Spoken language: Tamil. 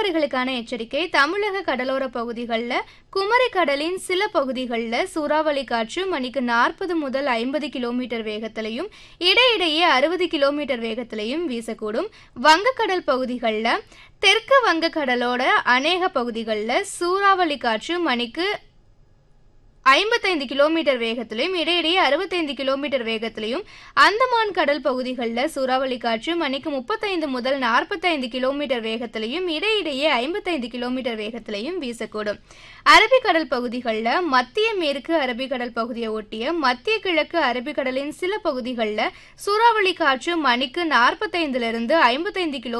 மீனவர்களுக்கான எச்சரிக்கை தமிழக கடலோர பகுதிகளில் குமரி கடலின் சில பகுதிகளில் சூறாவளி காற்று மணிக்கு நாற்பது முதல் ஐம்பது கிலோமீட்டர் வேகத்திலையும் இடையிடையே அறுபது கிலோமீட்டர் வேகத்திலையும் வீசக்கூடும் வங்கக்கடல் பகுதிகளில் தெற்கு வங்கக்கடலோட அநேக பகுதிகளில் சூறாவளி காற்று மணிக்கு ஐம்பத்தைந்து கிலோமீட்டர் வேகத்திலையும் இடையிடையே அறுபத்தைந்து கிலோமீட்டர் வேகத்திலையும் அந்தமான் கடல் பகுதிகளில் சூறாவளி காற்று மணிக்கு முப்பத்தைந்து முதல் நாற்பத்தைந்து கிலோமீட்டர் வேகத்திலையும் இடையிடையே ஐம்பத்தைந்து கிலோமீட்டர் வேகத்திலையும் வீசக்கூடும் அரபிக்கடல் பகுதிகளில் மத்திய மேற்கு அரபிக்கடல் பகுதியை ஒட்டிய மத்திய கிழக்கு அரபிக்கடலின் சில பகுதிகளில் சூறாவளி காற்று மணிக்கு நாற்பத்தைந்திலிருந்து ஐம்பத்தைந்து கிலோ